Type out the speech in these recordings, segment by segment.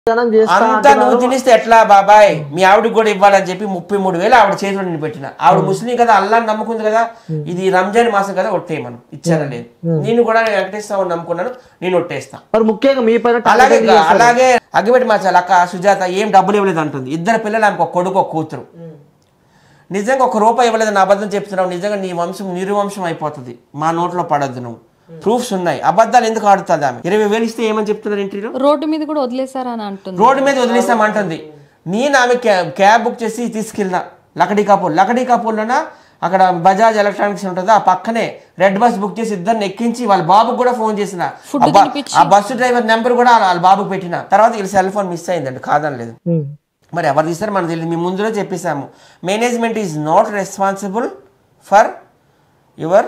జనం చేస్తా అంతా అంటున్నారు. నువ్వు తినిస్తే ఎట్లా బాబాయ్ మీ ఆవిడకి కూడా ఇవ్వాలని చెప్పి ముప్పై మూడు వేలు ఆవిడ చేతిలో నేను పెట్టిన ఆవిడ ముస్లిం కదా అల్లాని నమ్ముకుంది కదా ఇది రంజాన్ మాసం కదా ఒట్టే మనం ఇచ్చారా లేదు నేను కూడా వెంకటేశ్వర నమ్ముకున్నాను నేను ఒట్టేస్తా మరి ముఖ్యంగా మీ పైన అలాగే targeting చేస్తారు. అలాగే అగ్గిపెట్టి మార్చాలి అక్క సుజాత ఏం డబ్బులు ఇవ్వలేదు అంటుంది ఇద్దరు పిల్లలు ఆమెకు ఒక కొడుకు ఒక కూతురు నిజంగా ఒక రూపాయి ఇవ్వలేదు నా అబద్ధం చెప్తున్నావు నిజంగా నీ వంశం నిర్వంశం అయిపోతుంది మా నోట్లో పడద్దు నువ్వు ప్రూఫ్స్ ఉన్నాయి అబద్ధాలు ఎందుకు ఆడుతుంది ఆమె ఇరవై వేలు ఇస్తే ఏమని చెప్తున్నారు ఇంటర్వ్యూలో రోడ్డు మీద కూడా వదిలేశారని అంటుంది రోడ్డు మీద వదిలేసామంటుంది నేను ఆమె క్యా- క్యాబ్ బుక్ చేసి తీసుకెళ్ళిన లకడీ కాపూర్ లకడీ కాపూర్లోన అక్కడ బజాజ్ ఎలక్ట్రానిక్స్ ఉంటుంది ఆ పక్కనే రెడ్ బస్ బుక్ చేసి ఇద్దరిని ఎక్కించి వాళ్ళ బాబుకి కూడా ఫోన్ చేసిన Food ఆ బ- తినిపించి. ఆ బస్సు డ్రైవర్ నెంబర్ కూడా వాళ్ళ బాబుకి పెట్టిన తర్వాత వీళ్ళ సెల్ ఫోన్ మిస్ అయిందండి కాదనలేదు ఉమ్. మరి ఎవరు తీస్తారు మనకు తెలియదు మీ ముందులో చెప్పేసాము management is not responsible for your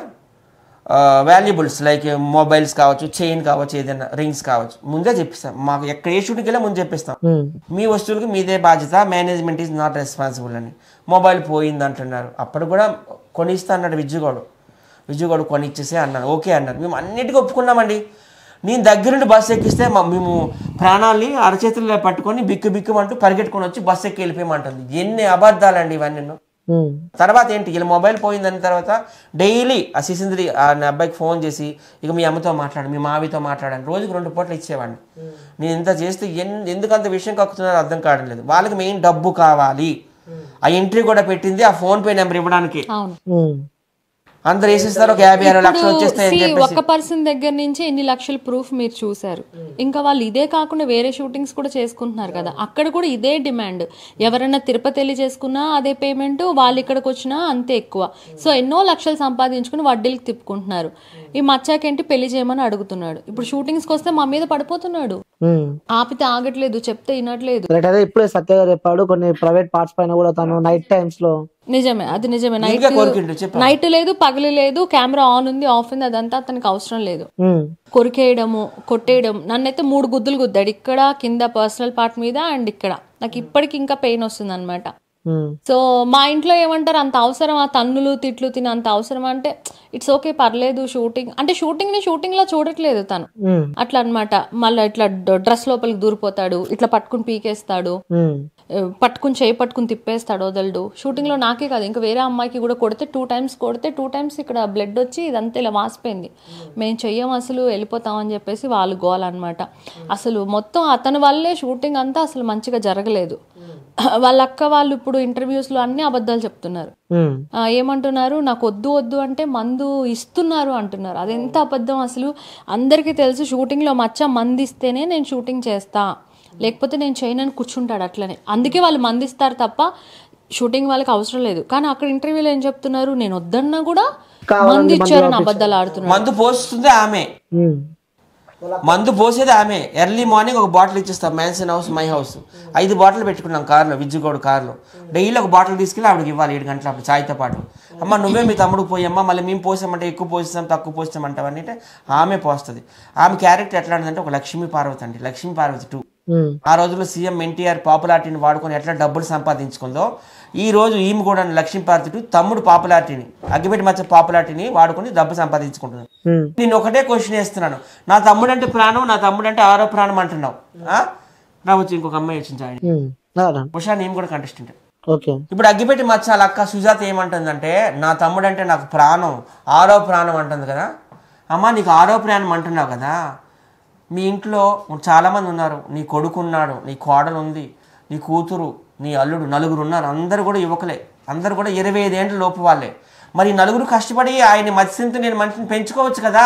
valuables like mobiles కావచ్చు చైన్ కావచ్చు ఏదైనా రింగ్స్ కావచ్చు ముందే చెప్పిస్తాం మాకు ఎక్కడ ఏ షూట్కి వెళ్ళా ముందు చెప్పిస్తాం ఉమ్. మీ వస్తువులకి మీదే బాధ్యత మేనేజ్మెంట్ ఈజ్ నాట్ రెస్పాన్సిబుల్ అని మొబైల్ పోయింది అంటున్నారు అప్పుడు కూడా కొనిస్తా అన్నాడు విజ్జుగోడు విజ్జుగోడు కొనిచ్చేసే అన్నాడు ఓకే అన్నారు మేము అన్నిటికీ ఒప్పుకున్నామండి నేను దగ్గరుండి బస్సు ఎక్కిస్తే మా- మేము ప్రాణాల్ని అరచేతుల్లో పట్టుకొని బిక్కు బిక్కుమంటూ పరిగెట్టుకొని వచ్చి బస్సు ఎక్కి వెళ్ళిపోయమంటుంది ఎన్ని అబద్ధాలండి ఇవన్నీ ఉమ్. తర్వాత ఏంటి వీళ్ళ మొబైల్ పోయిందని తర్వాత డైలీ ఆ శిశుంద్రి ఆ నా అబ్బాయికి ఫోన్ చేసి ఇక మీ అమ్మతో మాట్లాడు మీ మావితో మాట్లాడాను రోజుకి రెండు పూటలు ఇచ్చేవాడిని నేను ఇంత చేస్తే ఎన్ ఎందుకు అంత విషయం కక్కుతున్నారో అర్థం కావడం లేదు వాళ్ళకి మెయిన్ డబ్బు కావాలి ఆ ఎంట్రీ కూడా పెట్టింది ఆ ఫోన్ పే నెంబర్ ఇవ్వడానికి అవును ఉమ్. అందరు వేసేస్తారు ఒక యాభై అరవై లక్షలు వచ్చేస్తాయని See, చెప్పేసి ఒక పర్సన్ దగ్గర నుంచి ఎన్ని లక్షల ప్రూఫ్ మీరు చూసారు ఇంకా వాళ్ళు ఇదే కాకుండా వేరే షూటింగ్స్ కూడా చేసుకుంటున్నారు కదా అక్కడ కూడా ఇదే డిమాండ్ ఎవరైనా తిరుపతి వెళ్ళి చేసుకున్నా అదే పేమెంట్ వాళ్ళు ఇక్కడికి వచ్చినా అంతే ఎక్కువ సో ఎన్నో లక్షలు సంపాదించుకుని వడ్డీలకు తిప్పుకుంటున్నారు ఈ మచ్చాకేంటి పెళ్లి చేయమని అడుగుతున్నాడు ఇప్పుడు షూటింగ్స్కి వస్తే మా మీద పడిపోతున్నాడు ఉమ్. ఆపితే ఆగట్లేదు చెప్తే వినట్లేదు రైట్ అదే ఇప్పుడే సత్య గారు చెప్పాడు కొన్ని ప్రైవేట్ పార్ట్స్ పైన కూడా తను నైట్ టైమ్స్ లో నిజమే అది నిజమే నైట్ ఇంకా కోరుకుంటూ చెప్పు నైట్ లేదు పగలు లేదు కెమెరా ఆన్ ఉంది ఆఫ్ ఉంది అదంతా అతనికి అవసరం లేదు ఉమ్. కొరికేయడము కొట్టేయడం నన్నైతే మూడు గుద్దులు గుద్దాడు ఇక్కడ కింద పర్సనల్ పార్ట్ మీద అండ్ ఇక్కడ నాకు ఇప్పటికి ఇంకా పెయిన్ వస్తుంది అనమాట ఉమ్. సో మా ఇంట్లో ఏమంటారు అంత అవసరం ఆ తన్నులు తిట్లు తిన అంత అవసరం అంటే ఇట్స్ ఓకే పర్లేదు షూటింగ్ అంటే షూటింగ్ ని షూటింగ్ లా చూడట్లేదు తను ఉమ్. అట్లా అన్నమాట మళ్ళీ ఇట్లా డ్రెస్ లోపలికి దూరిపోతాడు ఇట్లా పట్టుకుని పీకేస్తాడు ఉమ్. ఆ, పట్టుకుని చేయి పట్టుకుని తిప్పేస్తాడు వదలడు షూటింగ్ లో నాకే కాదు ఇంకా వేరే అమ్మాయికి కూడా కొడితే టూ టైమ్స్ కొడితే టూ టైమ్స్ ఇక్కడ బ్లడ్ వచ్చి ఇదంతా ఇలా వాసిపోయింది మేము చెయ్యం అసలు వెళ్ళిపోతామని చెప్పేసి వాళ్ళు గోలన్నమాట అసలు మొత్తం అతని వల్లే షూటింగ్ అంతా అసలు మంచిగా జరగలేదు వాళ్ళ అక్క వాళ్ళు ఇప్పుడు ఇంటర్వ్యూస్ లో అన్ని అబద్ధాలు చెప్తున్నారు ఉమ్. ఆ, ఏమంటున్నారు నాకు వద్దు వద్దు అంటే మందు ఇస్తున్నారు అంటున్నారు అదెంత అబద్ధం అసలు అందరికీ తెలుసు షూటింగ్లో మచ్చ మంది ఇస్తేనే నేను షూటింగ్ చేస్తా లేకపోతే నేను చేయనని కూర్చుంటాడు అట్లనే అందుకే వాళ్ళు మంది ఇస్తారు తప్ప షూటింగ్ వాళ్ళకి అవసరం లేదు కానీ అక్కడ ఇంటర్వ్యూలో ఏం చెప్తున్నారు నేను వద్దన్నా కూడా మంది ఇచ్చారని అబద్ధాలు ఆడుతున్నారు మందు పోస్తుంది ఆమె ఉమ్. మందు పోసేది ఆమె ఎర్లీ మార్నింగ్ ఒక బాటిల్ ఇచ్చేస్తాం మ్యాన్సన్ హౌస్ మై హౌస్ ఐదు బాటిల్ పెట్టుకున్నాం కార్లో విజ్జుగోడు కార్లో డైలీ ఒక బాటిల్ తీసుకెళ్ళి ఆవిడకి ఇవ్వాలి ఏడు గంటల అప్పుడు చాయ్తో పాటు అమ్మ నువ్వే మీ తమ్ముడు పోయమ్మా మళ్ళీ మేము పోసామంటే ఎక్కువ పోస్తాం తక్కువ పోస్తాం అంటావని అంటే ఆమె పోస్తుంది ఆమె క్యారెక్టర్ ఎట్లా ఉంటుందంటే ఒక లక్ష్మీ పార్వతి అండి లక్ష్మీ పార్వతి టూ ఉమ్. ఆ రోజుల్లో సీఎం ఎన్టీఆర్ పాపులారిటీని వాడుకొని ఎట్లా డబ్బులు సంపాదించుకుందో ఈ రోజు ఈమె కూడా లక్ష్మీ పార్వతి తమ్ముడు పాపులారిటీని అగ్గిపెట్టి మచ్చ పాపులారిటీని వాడుకొని డబ్బు సంపాదించుకుంటుంది ఉమ్. నేను ఒకటే క్వశ్చన్ వేస్తున్నాను నా తమ్ముడు అంటే ప్రాణం నా తమ్ముడు అంటే ఆరో ప్రాణం అంటున్నావు ఆ? నా వచ్చి ఇంకొక అమ్మాయి వచ్చింది ఆయన ఉమ్. అవునా? ఉషా నేను కూడా కంటెస్టెంట్ ఓకే ఇప్పుడు అగ్గిపెట్టి మచ్చ వాళ్ళ అక్క సుజాత ఏమంటుందంటే నా తమ్ముడు అంటే నాకు ప్రాణం ఆరో ప్రాణం అంటుంది కదా అమ్మ నీకు ఆరో ప్రాణం అంటున్నావు కదా మీ ఇంట్లో చాలామంది ఉన్నారు నీ కొడుకు ఉన్నాడు నీ కోడలు ఉంది నీ కూతురు నీ అల్లుడు నలుగురు ఉన్నారు అందరు కూడా యువకులే అందరు కూడా ఇరవై ఐదేండ్ల లోపు వాళ్ళే మరి ఈ నలుగురు కష్టపడి ఆయన మత్స్యంతో నేను మనిషిని పెంచుకోవచ్చు కదా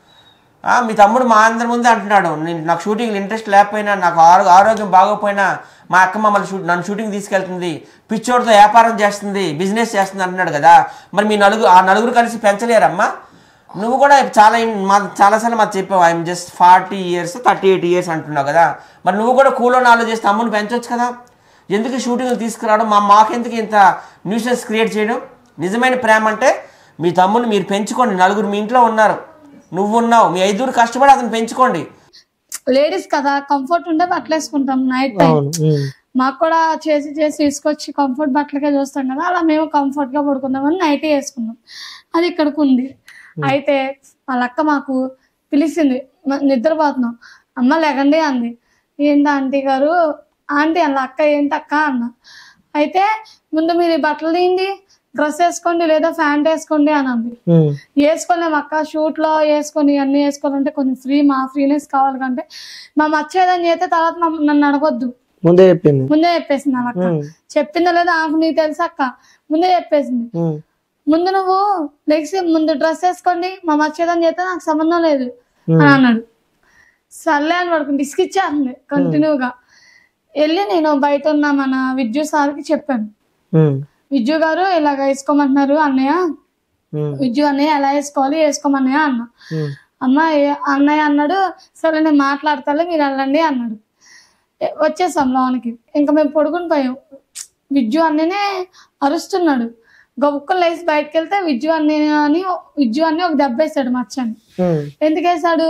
ఆ, మీ తమ్ముడు మా అందరి ముందే అంటున్నాడు నేను నాకు షూటింగ్ ఇంట్రెస్ట్ లేకపోయినా నాకు ఆరో ఆరోగ్యం బాగోకపోయినా మా అక్క మమ్మల్ని షూట్ నన్ను షూటింగ్ తీసుకెళ్తుంది పిచ్చోడితో వ్యాపారం చేస్తుంది బిజినెస్ చేస్తుంది అంటున్నాడు కదా మరి మీ నలుగురు ఆ నలుగురు కలిసి పెంచలేరమ్మా నువ్వు కూడా చాలా ఇన్- మా చాలాసార్లు మాకు చెప్పావు I'm just forty years thirty eight years అంటున్నావు కదా మరి నువ్వు కూడా కూలో నాలుగు చేసి తమ్ముడిని పెంచవచ్చు కదా ఎందుకు షూటింగ్ తీసుకురావడం మా మాకెందుకు ఇంత న్యూసెన్స్ క్రియేట్ చేయడం నిజమైన ప్రేమ అంటే మీ తమ్ముడిని మీరు పెంచుకోండి నలుగురు మీ ఇంట్లో ఉన్నారు నువ్వు ఉన్నావు మీ ఐదుగురు కష్టపడి అతను పెంచుకోండి లేడీస్ కదా కంఫర్ట్ ఉంటే బట్టలు వేసుకుంటాం నైట్ టైం అవును ఉమ్. మాకు కూడా చేసి చేసి తీసుకొచ్చి కంఫర్ట్ బట్టలకే చూస్తాం కదా అలా మేము కంఫర్ట్ గా పడుకుందామని నైట్ వేసుకున్నాం అది ఇక్కడికి ఉంది అయితే వాళ్ళ అక్క మాకు పిలిచింది మ- నిద్రపోతున్నాం అమ్మ లేకండి అంది ఏంటి ఆంటీ గారు ఆంటీ అన్న అక్క ఏంటి అక్క అన్న అయితే ముందు మీరు ఈ బట్టలు తీయండి డ్రెస్ వేసుకోండి లేదా ప్యాంట్ వేసుకోండి అని అంది ఉమ్, వేసుకోలేము అక్క షూట్ లో వేసుకొని అన్ని వేసుకోవాలంటే కొంచెం ఫ్రీ మా ఫ్రీనెస్ కావాలి కంటే మా మచ్చేదని చేస్తే తర్వాత మమ్మ- నన్ను అడగొద్దు ముందే చెప్పింది ముందే చెప్పేసింది వాళ్ళ అక్క ఉమ్, చెప్పిందా లేదా ఆమెకు నీకు తెలుసా అక్క ముందే చెప్పేసింది ఉమ్, ముందు నువ్వు లెగ్స్ ముందు డ్రెస్ వేసుకోండి మా మచ్చేదని చేస్తే నాకు సంబంధం లేదు ఉమ్, అని అన్నాడు సర్లే అని పడుకుని డిస్క్ ఇచ్చేస్తుంది కంటిన్యూగా వెళ్ళి నేను బయట ఉన్న మన విద్యు సార్కి చెప్పాను ఉమ్, విద్యు గారు ఇలాగ వేసుకోమంటున్నారు అన్నయ్య ఉమ్, విద్యు అన్నయ్య ఎలా వేసుకోవాలి వేసుకోమన్నయ్య అన్న ఉమ్, అమ్మ ఏ- అన్నయ్య అన్నాడు సరే నేను మాట్లాడతాలే మీరు వెళ్ళండి అన్నాడు ఏ- వచ్చేసాం లోనికి ఇంకా మేము పడుకుని పోయాం విద్యు అన్ననే అరుస్తున్నాడు గబుక్కలు లేచి బయటకు వెళ్తే విద్యు అన్ని అని విద్యు అన్ని ఒక దెబ్బ వేసాడు మచ్చని ఉమ్, ఎందుకు వేసాడు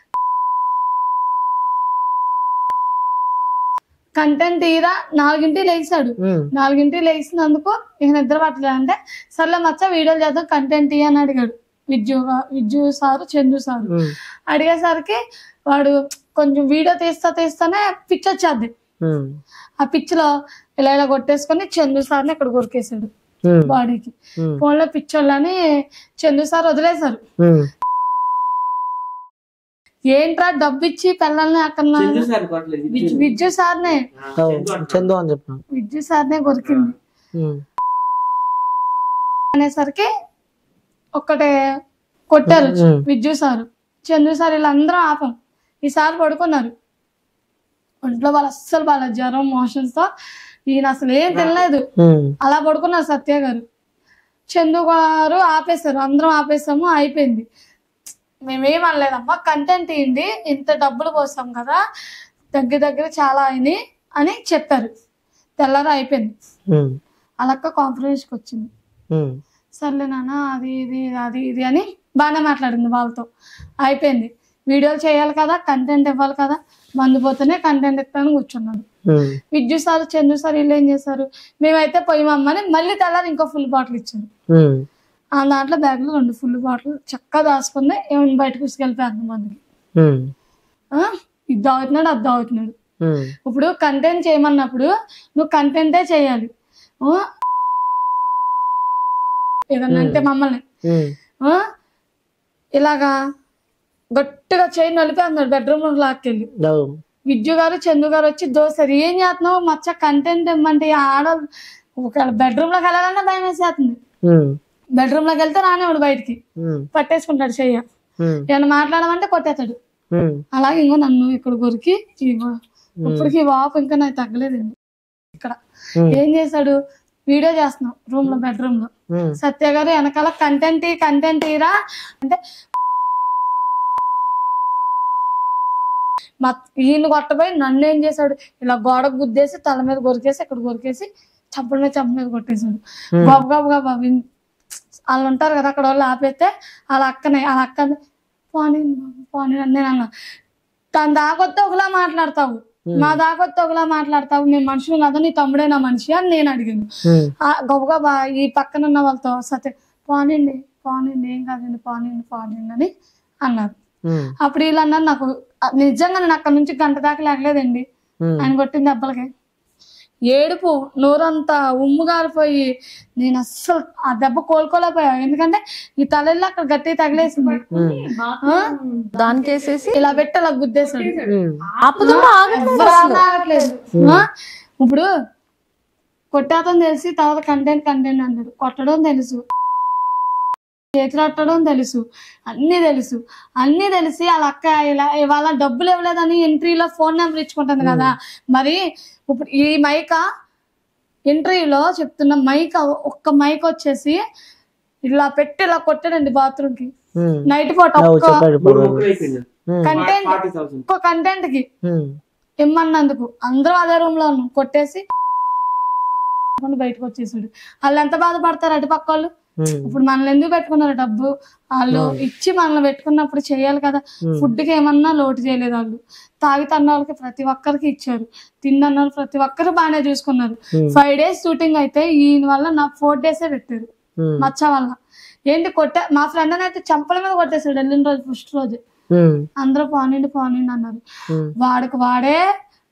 కంటెంట్ తీరా నాలుగింటి లేచాడు ఉమ్, నాలుగింటి లేచినందుకు ఇక నిద్ర పట్టలేదు అంటే సర్లే మచ్చ వీడియోలు చేద్దాం కంటెంట్ తీయ అని అడిగాడు Vidyu Vidyu sir Chandu sir um, అడిగేసరికి వాడు కొంచెం వీడియో తీస్తా తీస్తానే పిచ్ వచ్చేది ఉమ్, ఆ పిచ్ లో ఇలా ఇలా కొట్టేసుకొని చందు సార్ని ఇక్కడ కొరికేశాడు ఉమ్, బాడీకి ఉమ్, ఫోన్లో పిచ్చోళ్ళని చందు సార్ వదిలేశారు ఉమ్, ఏంట్రా డబ్బు ఇచ్చి పిల్లల్ని అక్కడ విద్యు- విద్యు సార్నే అవును, చందు అని చెప్పిన విద్యు సార్నే కొరికింది ఉమ్, అనేసరికి ఒక్కటే కొట్టారు um. Vidyu sir Chandu sir వీళ్ళందరూ ఆపం ఈసారి పడుకున్నారు ఒంట్లో వాళ్ళు అస్సలు వాళ్ళ జ్వరం మోషన్స్ తో ఈయన అసలు ఏం తినలేదు ఉమ్, అలా పడుకున్నారు సత్య గారు చందు గారు ఆపేశారు అందరం ఆపేసాము అయిపోయింది మేమేం అనలేదమ్మా కంటెంట్ ఏంటి ఇంత డబ్బులు పోసాం కదా దగ్గర దగ్గర చాలా అయినాయి అని చెప్పారు తెల్లారి అయిపోయింది ఉమ్, అలాక్క కాన్ఫరెన్స్కి వచ్చింది ఉమ్, సర్లే నాన్న అది ఇది అది ఇది అని బాగానే మాట్లాడింది వాళ్ళతో అయిపోయింది వీడియోలు చేయాలి కదా కంటెంట్ ఇవ్వాలి కదా మందు పోతేనే కంటెంట్ ఇస్తాను కూర్చున్నాడు um, Vidyu sir Chandu sir వీళ్ళు ఏం చేశారు మేమైతే పోయిమమ్మని మళ్ళీ తెల్లారి ఇంకో ఫుల్ బాటిల్ ఇచ్చారు ఉమ్, ఆ దాంట్లో బ్యాగ్లో రెండు ఫుల్ బాటిల్ చక్కగా దాచుకుంది ఏమైనా బయటకు తీసుకెళ్ళిపోయారు మందికి ఉమ్, ఆ? ఇది దావుతున్నాడు అది దావుతున్నాడు ఉమ్, ఇప్పుడు కంటెంట్ చేయమన్నప్పుడు నువ్వు కంటెంటే చేయాలి ఆ? ఏదన్నా అంటే మమ్మల్ని ఉమ్, ఆ? ఇలాగా గట్టిగా చేయి నలిపేస్తున్నాడు బెడ్రూమ్ లో లాక్కెళ్ళి అవును, విద్యు గారు చందు గారు వచ్చి దోశారు ఏం చేస్తున్నావు మచ్చ కంటెంట్ ఇమ్మంటే ఈ ఆడ ఒక బెడ్రూమ్ లోకి వెళ్ళాలన్నా భయం వేసేస్తుంది ఉమ్, బెడ్రూమ్ లోకి వెళ్తే రానివాడు బయటికి ఉమ్, పట్టేసుకుంటాడు చెయ్య ఉమ్, ఏమైనా మాట్లాడమంటే కొట్టేస్తాడు ఉమ్, అలాగే ఇంకో నన్ను ఇక్కడ కొరికి ఇగో ఇప్పటికి ఈ వాపు ఇంకా నాకు తగ్గలేదండి ఇక్కడ ఉమ్, ఏం చేశాడు వీడియో చేస్తున్నాం రూమ్ లో బెడ్రూమ్ లో ఉమ్, సత్య గారు వెనకాల కంటెంట్ కంటెంట్ ఇరా అంటే మా ఈయన కొట్టబోయి నన్ను ఏం చేశాడు ఇలా గోడకు గుద్దేసి తల మీద కొరికేసి ఇక్కడ కొరికేసి చంపల మీద చంప మీద కొట్టేశాడు Hmm. గబ గబ గబ విన్- వాళ్ళు ఉంటారు కదా అక్కడ వాళ్ళు ఆపేస్తే వాళ్ళ అక్కనే వాళ్ళ అక్క పోనీ పోనీ అని నేను అన్నా తను దాకొత్తే ఒకలా మాట్లాడతావు మా దాకొత్తే ఒకలా మాట్లాడతావు మేము మనుషులు కదా నీ తమ్ముడే నా మనిషి అని నేను అడిగాను ఉమ్, ఆ గబగబా ఈ పక్కన ఉన్న వాళ్ళతో సత్య పోనండి పోనండి ఏం కాదండి పోనండి పోనండి అని అన్నారు ఉమ్, అప్పుడు వీళ్ళు అన్నారు నాకు ఆ, నిజంగా నేను అక్కడ నుంచి గంట దాకా లేగలేదండి ఉమ్, ఆయన కొట్టిన దెబ్బలకి ఏడుపు నోరంతా ఉమ్ము గారిపోయి నేను అస్సలు ఆ దెబ్బ కోలుకోలేకపోయా ఎందుకంటే ఈ తలల్లో అక్కడ గట్టి తగిలేసింది ఆ? దానికి వేసేసి ఇలా పెట్టి అలా గుద్దేశాడు ఉమ్, ఆపుదమ్మా ఆగట్లేదు ఎవ్వరు ఆగట్లేదు. ఆ? ఇప్పుడు కొట్టాతం తెలిసి తర్వాత కంటెంట్ కంటెంట్ అన్నాడు కొట్టడం తెలుసు చేతులట్టడం తెలుసు అన్ని తెలుసు అన్ని తెలిసి వాళ్ళ అక్క ఇలా ఇవాళ డబ్బులు ఇవ్వలేదని ఎంట్రీలో ఫోన్ నెంబర్ ఇచ్చుకుంటుంది కదా మరి ఇప్పుడు ఈ మైక ఎంట్రీలో చెప్తున్న మైక్ ఒక్క మైక్ వచ్చేసి ఇలా పెట్టి ఇలా కొట్టాడండి బాత్రూమ్ కి ఉమ్, నైట్ పూట అవు ఒక్క చెప్పాడు పర్వాలేదు. ఉమ్, కంటెంట్ ఒక్క కంటెంట్ కి ఉమ్, ఇమ్మన్నందుకు అందరూ అదే రూమ్ లో ఉన్నాం కొట్టేసి బయటకు వచ్చేసాడు వాళ్ళు ఎంత బాధపడతారు అటు పక్క వాళ్ళు ఉమ్, ఇప్పుడు మనల్ని ఎందుకు పెట్టుకున్నారు డబ్బు వాళ్ళు ఇచ్చి మనల్ని పెట్టుకున్నప్పుడు చేయాలి కదా Hmm. ఫుడ్ కి ఏమన్నా లోటు చేయలేదు వాళ్ళు తాగి తన్న వాళ్ళకి ప్రతి ఒక్కరికి ఇచ్చారు తిన్న వాళ్ళు ప్రతి ఒక్కరు బాగానే చూసుకున్నారు Hmm. ఫైవ్ డేస్ షూటింగ్ అయితే ఈయన వల్ల నా ఫోర్ డేసే పెట్టారు ఉమ్, మచ్చ వల్ల ఏంటి కొట్టే మా ఫ్రెండ్ అయితే చంపల మీద కొట్టేశాడు వెళ్ళిన రోజు ఫస్ట్ రోజు ఉమ్, అందరూ పోనండి పోనండి అన్నారు ఉమ్, వాడికి వాడే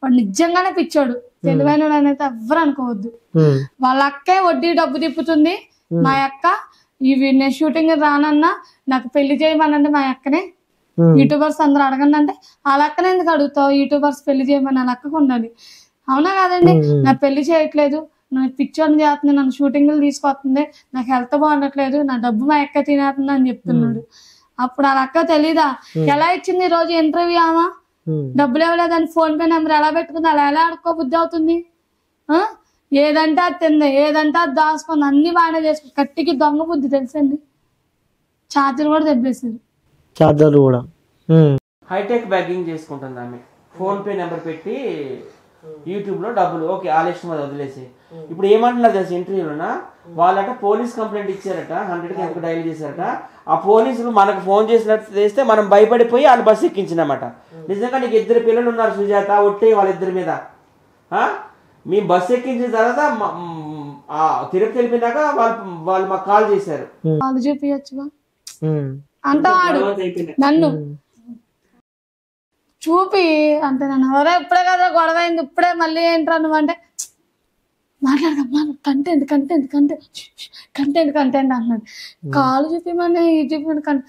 వాడు నిజంగానే పిచ్చోడు తెలివైన అయితే ఎవ్వరు అనుకోవద్దు ఉమ్, వాళ్ళ అక్కే వడ్డీ డబ్బు తిప్పుతుంది మా అక్క ఇవి నేను షూటింగ్ రానన్నా నాకు పెళ్లి చేయమనంటే మా అక్కనే ఉమ్, యూట్యూబర్స్ అందరూ అడగండి అంటే వాళ్ళ అక్కనే ఎందుకు అడుగుతావు యూట్యూబర్స్ పెళ్లి చేయమని వాళ్ళ అక్కకు ఉండాలి అవునా కాదండి నాకు పెళ్లి చేయట్లేదు నాకు పిక్చర్ చేస్తుంది నన్ను షూటింగ్లు తీసుకొస్తుంది నాకు హెల్త్ బాగుండట్లేదు నా డబ్బు మా అక్క తినేస్తుంది అని చెప్తున్నాడు అప్పుడు వాళ్ళ అక్క తెలీదా ఎలా ఇచ్చింది ఈ రోజు ఇంటర్వ్యూ ఆమా ఉమ్, డబ్బులు ఇవ్వలేదని ఫోన్ పే నెంబర్ ఎలా పెట్టుకుంది అలా ఎలా ఆడుకో బుద్ధి అవుతుంది ఆ? ఏదంటే అది తింది ఏదంటే అది దాచుకుంది అన్ని బాగానే చేసుకుంది కట్టికి దొంగ బుద్ధి తెలుసండి ఛార్జర్ కూడా దెబ్బేసింది చార్జర్లు కూడా ఉమ్, హైటెక్ బ్యాగింగ్ చేసుకుంటుంది ఆమె ఫోన్ పే నెంబర్ పెట్టి యూట్యూబ్ లో డబ్బులు ఓకే ఆలస్యం అది వదిలేసి ఇప్పుడు ఏమంటున్నారు తెలుసు ఇంటర్వ్యూలోనా వాళ్ళట పోలీస్ కంప్లైంట్ ఇచ్చారట హండ్రెడ్ కి ఎంత డైల్ చేశారట ఆ పోలీసులు మనకు ఫోన్ చేసినట్టు చేస్తే మనం భయపడిపోయి వాళ్ళు బస్సు ఎక్కించినమాట నిజంగా నీకు ఇద్దరు పిల్లలు ఉన్నారు సుజాత ఒట్టే వాళ్ళిద్దరి మీద ఆ? మీ బస్సు ఎక్కించిన తర్వాత మ- మ్, ఆ తిరుపతి వెళ్ళిపోయినాక వాళ్ళు వాళ్ళు మాకు కాల్ చేశారు వాళ్ళు చూపించచ్చుగా ఉమ్, అంటవాడు తర్వాత అయిపోయినాయి. నన్ను చూపి అంటే నన్ను ఎవరో ఇప్పుడే కదా గొడవ అయింది ఇప్పుడే మళ్ళీ ఏంట్రా నువ్వు అంటే మాట్లాడకమ్మా content content content content content అన్నాడు కాలు చూపిమని ఈ చూపిమని కంట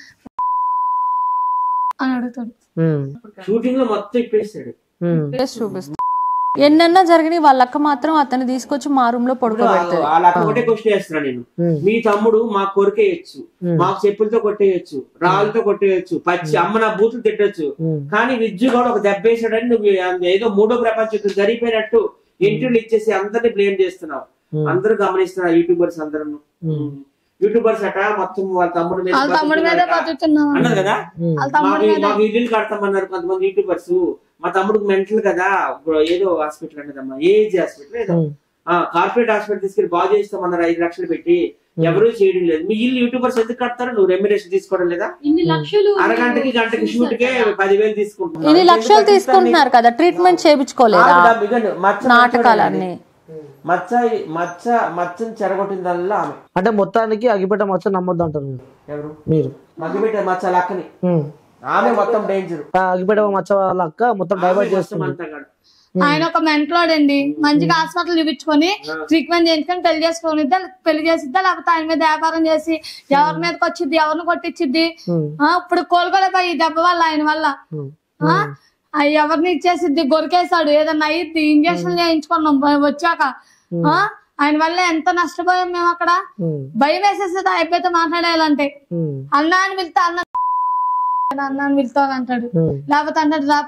అని అడుగుతాడు ఉమ్, షూటింగ్ లో మొత్తం ఇప్పేస్తాడు ఉమ్, Videos చూపిస్తా ఎన్నన్నా జరిగినాయి వాళ్ళ అక్క మాత్రం అతన్ని తీసుకొచ్చి మా రూమ్ లో పడుకోబెడుతుంది అలా ఒకటే క్వశ్చన్ వేస్తున్నా నేను Hmm. మీ తమ్ముడు మాకు కొరికేయచ్చు మాకు చెప్పులతో కొట్టేయచ్చు రాళ్ళతో కొట్టేయచ్చు పచ్చి అమ్మ నా బూతులు తిట్టొచ్చు Hmm. కానీ విద్యు కూడా ఒక దెబ్బ వేసాడని నువ్వు ఏదో మూడో ప్రపంచం జరిగిపోయినట్టు ఇంటర్వ్యూలు ఇచ్చేసి అందరిని బ్లేమ్ చేస్తున్నావు అందరూ గమనిస్తున్నారు యూట్యూబర్స్ అందరూ యూట్యూబర్స్ అట మొత్తం వాళ్ళ తమ్ముడు మీద వాళ్ళ తమ్ముడి మీదే బతుకుతున్నారట. బతుకుతున్నావు అన్నారు కదా వాళ్ళ తమ్ముడి మాకు మీద మాకు ఇల్లు కడతామన్నారు కొంతమంది యూట్యూబర్స్ మా తమ్ముడికి మెంటల్ కదా ఇప్పుడు ఏదో హాస్పిటల్ అంటదమ్మా ఏజ్ హాస్పిటల్ ఏదో కార్పొరేట్ హాస్పిటల్ తీసుకెళ్లి బాగు చేస్తామన్నారు ఐదు లక్షలు పెట్టి ఎవరూ చేయడం లేదు మీ ఇల్లు యూట్యూబర్స్ ఎందుకు కడతారు నువ్వు రెమ్యురేషన్ తీసుకోవడం లేదా ఇన్ని లక్షలు అరగంటకి గంటకి షూట్ కే పదివేలు తీసుకుంటున్నారు ఇన్ని లక్షలు తీసుకుంటున్నారు కదా ట్రీట్మెంట్ చేయించుకోలేదా నాటకాలన్నీ మచ్చ మచ్చ మచ్చని చెరగొట్టిందల్లా ఆమె అంటే మొత్తానికి అగిపెట్ట మచ్చ నమ్మొద్దు అంటారు మీరు. ఎవరు మీరు మగ్గిపెట్టే మచ్చ లక్కని ఉమ్. ఆమె మొత్తం డేంజర్ ఆ అగిపెట్ట మచ్చ వాళ్ళ అక్క మొత్తం డైవర్ట్ చేస్తుంది అంతా కాదు. ఆయన ఒక మెంటలోడండి మంచిగా హాస్పిటల్ చూపించుకొని ట్రీట్మెంట్ చేయించుకొని పెళ్లి చేసుకొని పెళ్లి చేసిద్దా లేకపోతే ఆయన మీద వ్యాపారం చేసి ఎవరి మీదకి వచ్చిద్ది ఎవరిని కొట్టించిద్ది ఉమ్. ఆ, ఇప్పుడు కోలుకోలేపోయి ఈ దెబ్బ వల్ల ఆయన వల్ల ఉమ్. ఆ, ఆ ఎవరిని ఇచ్చేసిద్ది గొరికేసాడు ఏదన్నా అయ్యిద్ది ఇంజక్షన్ చేయించుకున్నాం బ- వచ్చాక ఆ, ఆయన వల్ల ఎంత నష్టపోయాం మేము అక్కడ ఉమ్. భయం వేసేస్తుంది అయిపోతే మాట్లాడేయాలంటే ఉమ్. అన్నా అని పిలుతా అన్న అన్న అని పిలుతావు అంటాడు ఉమ్. లేకపోతే అంటాడు రా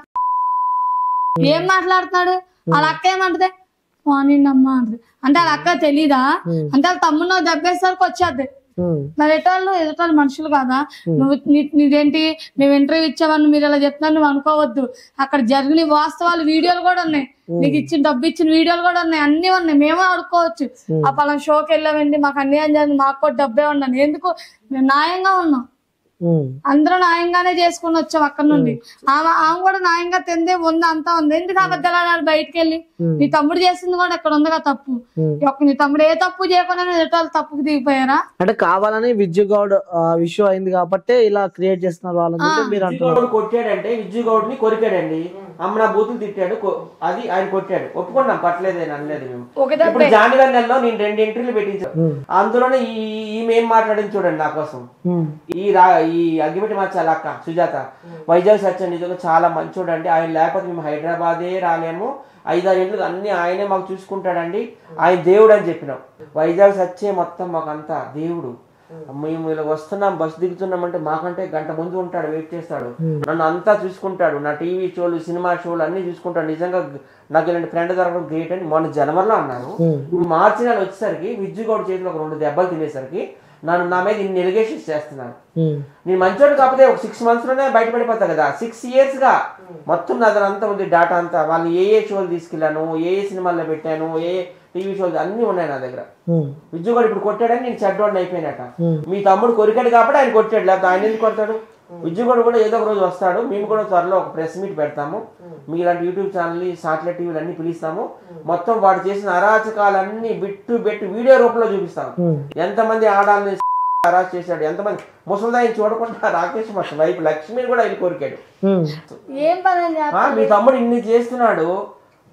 ఏం మాట్లాడుతున్నాడు వాళ్ళ అక్క ఏమంటది పోనీండమ్మా అంటది అంటే వాళ్ళ అక్క తెలీదా అంటే వాళ్ళ తమ్ముడు దెబ్బేసరికి వచ్చేది ఉమ్. మరి ఎటోళ్ళు ఎదుటోళ్ళు మనుషులు కాదా నువ్వు నీ- నీదేంటి మేము ఇంటర్వ్యూ ఇచ్చావని మీరు ఇలా చెప్తున్నారు నువ్వు అనుకోవద్దు అక్కడ జరిగిన వాస్తవాలు వీడియోలు కూడా ఉన్నాయి నీకు ఇచ్చిన డబ్బు ఇచ్చిన వీడియోలు కూడా ఉన్నాయి అన్ని ఉన్నాయి మేమే ఆడుకోవచ్చు ఆ పలానా షోకి వెళ్ళామండి మాకు అన్యాయం జరిగింది మాకు కూడా డబ్బే ఉండాలి ఎందుకు మేము న్యాయంగా ఉన్నాం ఉమ్. అందరూ న్యాయంగానే చేసుకుని వచ్చాం అక్కడ నుండి ఆమె ఆమె కూడా న్యాయంగా తిందే ఉంది అంతా ఉంది ఎందుకు అబద్ధాలు ఆడాలి బయటికి వెళ్ళి నీ తమ్ముడు చేసింది కూడా ఇక్కడ ఉందిగా తప్పు ఒక్క నీ తమ్ముడు ఏ తప్పు చేయకుండా ఎటోళ్ళు తప్పుకు దిగిపోయారా అంటే కావాలని విద్యు గౌడ్ ఇష్యూ అయింది కాబట్టి ఇలా క్రియేట్ చేస్తున్నారు వాళ్ళని అంటే మీరు అంటున్నారు విజ్జుగౌడ్ కొట్టాడంటే విజ్జుగౌడ్ని కొరికాడండి అమ్మ నా బూతులు తిట్టాడు కొ- అది ఆయన కొట్టాడు ఒప్పుకున్నాం పట్టలేదే అనలేదు మేము ఒక దెబ్బే. ఇప్పుడు జాన్వరి నెలలో నేను రెండు ఎంట్రీలు పెట్టించాను అందులోనే ఈ ఈమె ఏం మాట్లాడింది చూడండి నా కోసం ఉమ్. ఈ రా ఈ అగ్గిపెట్టి మచ్చాల అక్క సుజాత వైజాగ్ సత్యం నిజంగా చాలా మంచోడు అండి ఆయన లేకపోతే మేము హైదరాబాదే రాలేము ఐదారు ఏళ్ళు అన్ని ఆయనే మాకు చూసుకుంటాడండి ఆయన దేవుడు అని చెప్పినాం వైజాగ్ సత్యే మొత్తం మాకంతా దేవుడు మేము ఇలా వస్తున్నాం బస్ దిగుతున్నామంటే మాకంటే గంట ముందు ఉంటాడు వెయిట్ చేస్తాడు నన్ను అంతా చూసుకుంటాడు నా టీవీ షోలు సినిమా షోలు అన్ని చూసుకుంటాడు నిజంగా నాకు ఇలాంటి ఫ్రెండ్ దొరకడం గ్రేట్ అని మొన్న జనవరిలో అన్నారు ఇప్పుడు మార్చి నెల వచ్చేసరికి విద్యుగౌడ్ చేతిలో ఒక రెండు దెబ్బలు తినేసరికి నన్ను నా మీద ఇన్ని ఎలిగేషన్స్ చేస్తున్నారు ఉమ్. నేను మంచోడు కాకపోతే ఒక సిక్స్ మంత్స్ లోనే బయటపడిపోతా కదా సిక్స్ ఇయర్స్ గా మొత్తం నా దగ్గర అంతా ఉంది డేటా అంతా వాళ్ళు ఏ ఏ షోలు తీసుకెళ్ళాను ఏ ఏ సినిమాల్లో పెట్టాను ఏ టీవీ షోలు అన్ని ఉన్నాయి నా దగ్గర ఉమ్. విద్యుగోడు ఇప్పుడు కొట్టాడని నేను చెడ్డోడిని అయిపోయినట మీ తమ్ముడు కొరికాడు కాబట్టి ఆయన కొట్టాడు లేకపోతే ఆయన ఎందుకు కొడతాడు విద్యుగోడు కూడా ఏదో ఒక రోజు వస్తాడు మేము కూడా త్వరలో ఒక ప్రెస్ మీట్ పెడతాము మీ ఇలాంటి యూట్యూబ్ ఛానల్ సాటిలైట్ టీవీలు అన్ని పిలుస్తాము మొత్తం వాడు చేసిన అరాచకాలన్నీ బిట్టు బెట్టు వీడియో రూపంలో చూపిస్తాము ఎంతమంది ఆడాలని అరాచ్ చేశాడు ఎంతమంది ముసలిదాయిని చూడకుండా రాకేష్ మా వైపు లక్ష్మిని కూడా ఆయన కోరికాడు ఉమ్. ఏం పని అని ఆ, మీ తమ్ముడు ఇన్ని చేస్తున్నాడు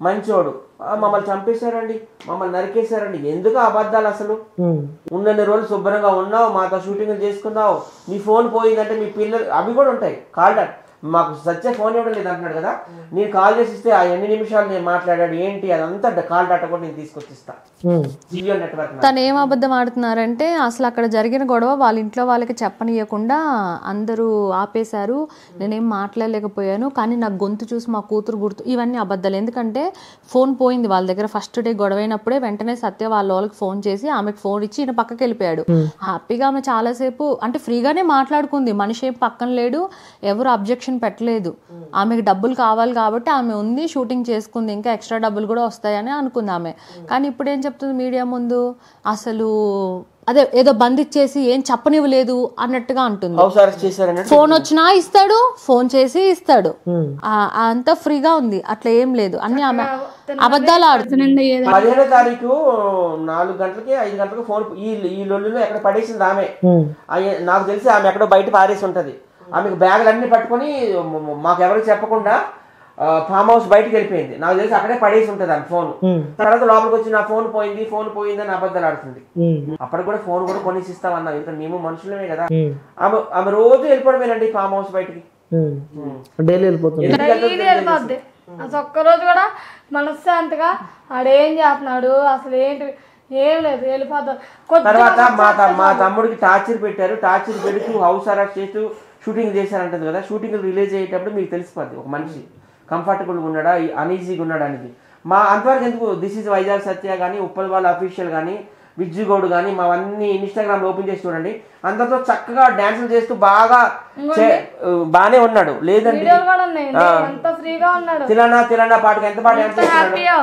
మంచోడు ఆ, మమ్మల్ని చంపేశారండి మమ్మల్ని నరికేశారండి ఎందుకు ఆ అబద్ధాలు అసలు ఉమ్, ఉన్నన్ని రోజులు శుభ్రంగా ఉన్నావు మాతో షూటింగ్లు చేసుకున్నావు నీ ఫోన్ పోయిందంటే మీ పిల్లలు అవి కూడా ఉంటాయి కాల్ డా- మాకు సత్య ఫోన్ ఇవ్వడం లేదు అంటున్నాడు కదా నేను కాల్ చేసి ఇస్తే ఆ ఎన్ని నిమిషాలు నేను మాట్లాడాడు ఏంటి అదంతా డ- కాల్ డాటా కూడా నేను తీసుకొచ్చిస్తా ఉమ్, జియో నెట్వర్క్ తను ఏం అబద్ధం ఆడుతున్నారంటే అసలు అక్కడ జరిగిన గొడవ వాళ్ళ ఇంట్లో వాళ్ళకి చెప్పనీయకుండా అందరూ ఆపేశారు నేనేం మాట్లాడలేకపోయాను కానీ నాకు గొంతు చూసి మా కూతురు గుర్తు ఇవన్నీ అబద్ధాలు ఎందుకంటే ఫోన్ పోయింది వాళ్ళ దగ్గర ఫస్ట్ డే గొడవ అయినప్పుడే వెంటనే సత్య వాళ్ళ వాళ్ళకి ఫోన్ చేసి ఆమెకు ఫోన్ ఇచ్చి ఈయన పక్కకి వెళ్ళిపోయాడు హ్యాపీగా ఆమె చాలాసేపు అంటే ఫ్రీగానే మాట్లాడుకుంది మనిషి ఏం పక్కన లేడు ఎవరు అబ్జెక్షన్ పెట్టలేదు ఆమెకు డబ్బులు కావాలి కాబట్టి ఆమె ఉంది షూటింగ్ చేసుకుంది ఇంకా ఎక్స్ట్రా డబ్బులు కూడా వస్తాయని అనుకుంది ఆమె కానీ ఇప్పుడు ఏం చెప్తుంది మీడియా ముందు అసలు అదే ఏదో బంద్ ఇచ్చేసి ఏం చెప్పనివ్వలేదు అన్నట్టుగా అంటుంది హౌస్ అరెస్ట్ చేశారన్నట్టు ఫోన్ వచ్చినా ఇస్తాడు ఫోన్ చేసి ఇస్తాడు ఉమ్. ఆ- ఆ అంతా ఫ్రీగా ఉంది అట్లా ఏం లేదు అన్ని ఆమె అబద్ధాలు ఆడుతుంది నిండా ఏదో పదిహేనో తారీఖు నాలుగు గంటలకి ఐదు గంటలకు ఫోన్ ఈ ఈ లొల్లులో ఎక్కడ పడేసింది ఆమె ఉమ్, అయ్య- నాకు తెలిసి ఆమె ఎక్కడో బయట పారేసి ఉంటది ఆమెకు బ్యాగులు అన్ని పట్టుకొని మ- మ- మాకు ఎవరికి చెప్పకుండా ఫామ్ హౌస్ బయటికి వెళ్ళిపోయింది నాకు తెలిసి అక్కడే పడేసి ఉంటది ఆమె ఫోన్ ఉమ్, తర్వాత లోపలికి వచ్చి నా ఫోన్ పోయింది ఫోన్ పోయింది అని అబద్ధాలు ఆడుతుంది ఉమ్, అప్పటికి కూడా ఫోన్ కూడా కొనిసి ఇస్తామన్నా ఇంకా మేము మనుషులమే కదా ఉమ్, ఆమె ఆమె రోజు వెళ్ళిపోవడమేనండి ఫామ్ హౌస్ బయటికి ఉమ్. డైలీ వెళ్ళిపోతుంది డైలీ వెళ్ళిపోద్ది అసలు ఒక్కరోజు కూడా మనశ్శాంతిగా ఆడేం చేస్తున్నాడు అసలు ఏంటి ఏం లేదు వెళ్ళిపోతాడు కొద్దిగా తర్వాత మా త- మా తమ్ముడికి టార్చర్ పెట్టారు టార్చర్ పెడుతూ హౌస్ అరెస్ట్ చేస్తూ షూటింగ్ చేశారంటది కదా షూటింగ్ రిలీజ్ అయ్యేటప్పుడు మీకు తెలిసిపోద్ది ఒక మనిషి కంఫర్టబుల్గా ఉన్నాడా అన్ఈజీగా ఉన్నాడా అనేది మా అంతవరకు ఎందుకు దిస్ ఇస్ వైజాగ్ సత్య కానీ ఉప్పల్ వాళ్ళ అఫీషియల్ కానీ విజ్జుగౌడ్ కానీ మావన్నీ ఇన్స్టాగ్రామ్ ఓపెన్ చేసి చూడండి అందరితో చక్కగా డాన్సులు చేస్తూ బాగా చే- బాగానే ఉన్నాడు లేదండి వీడియోలు కూడా ఉన్నాయి ఎంత ఫ్రీగా ఉన్నాడు తిలనా తిలనా పాటకి ఎంత బాగా డాన్స్ చేస్తున్నాడు హ్యాపీయో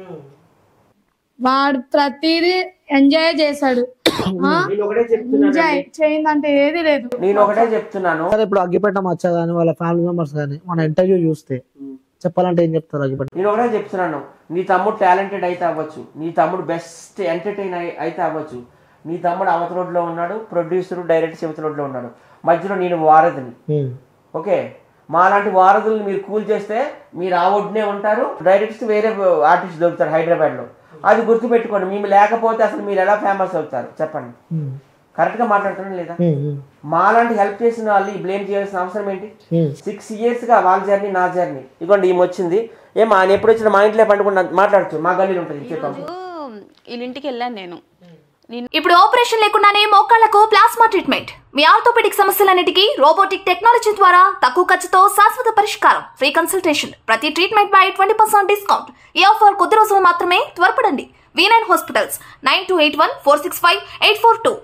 వాడు ప్రతిదీ ఎంజాయ్ చేశాడు నేను ఒకటే చెప్తున్నాను ఎంజాయ్ చేయిందంటే ఏది లేదు నేను ఒకటే చెప్తున్నాను సరే ఇప్పుడు అగ్గిపెట్ట మచ్చ కానీ వాళ్ళ ఫ్యామిలీ మెంబర్స్ కానీ మన ఇంటర్వ్యూ చూస్తే చెప్పాలంటే ఏం చెప్తారు అగ్గిపెట్ట నేను ఒకటే చెప్తున్నాను నీ తమ్ముడు టాలెంటెడ్ అయితే అవ్వచ్చు నీ తమ్ముడు బెస్ట్ ఎంటర్టైన్ అయితే అవ్వచ్చు నీ తమ్ముడు అవతల రోడ్లో ఉన్నాడు ప్రొడ్యూసర్ డైరెక్టర్ శివత రోడ్లో ఉన్నాడు మధ్యలో నేను వారధిని ఉమ్, ఓకే మాలాంటి వారధుల్ని మీరు కూల్ చేస్తే మీరు ఆ ఒడ్డునే ఉంటారు డైరెక్ట్స్ వేరే ఆర్టిస్ట్ దొరుకుతారు హైదరాబాద్ లో అది గుర్తుపెట్టుకోండి మేము లేకపోతే అసలు మీరు ఎలా ఫేమస్ అవుతారు చెప్పండి ఉమ్, కరెక్ట్ గా మాట్లాడుతున్నాను లేదా ఉమ్, ఉమ్, మాలాంటి హెల్ప్ చేసిన వాళ్ళు బ్లేమ్ చేయాల్సిన అవసరం ఏంటి ఉమ్. సిక్స్ ఇయర్స్ గా వాళ్ళ జర్నీ నా జర్నీ ఇదిగోండి ఈమె వచ్చింది ఏం ఆయన ఎప్పుడు వచ్చిన మా ఇంట్లో పండుకున్న మాట్లాడుతూ మా గల్లీలో ఉంటుంది చెప్పాము వీళ్ళింటికి వెళ్ళాను నేను ఇప్పుడు ఆపరేషన్ లేకుండానే మోకాళ్లకు ప్లాస్మా ట్రీట్మెంట్ మీ ఆర్థోపెడిక్ సమస్యలన్నిటికీ రోబోటిక్ టెక్నాలజీ ద్వారా తక్కువ ఖర్చుతో శాశ్వత పరిష్కారం ఫ్రీ కన్సల్టేషన్ ప్రతి ట్రీట్మెంట్ పై ట్వంటీ పర్సెంట్ డిస్కౌంట్ ఈ ఆఫర్ కొద్ది రోజులు మాత్రమే త్వరపడండి V nine hospitals nine two eight one four six five eight four two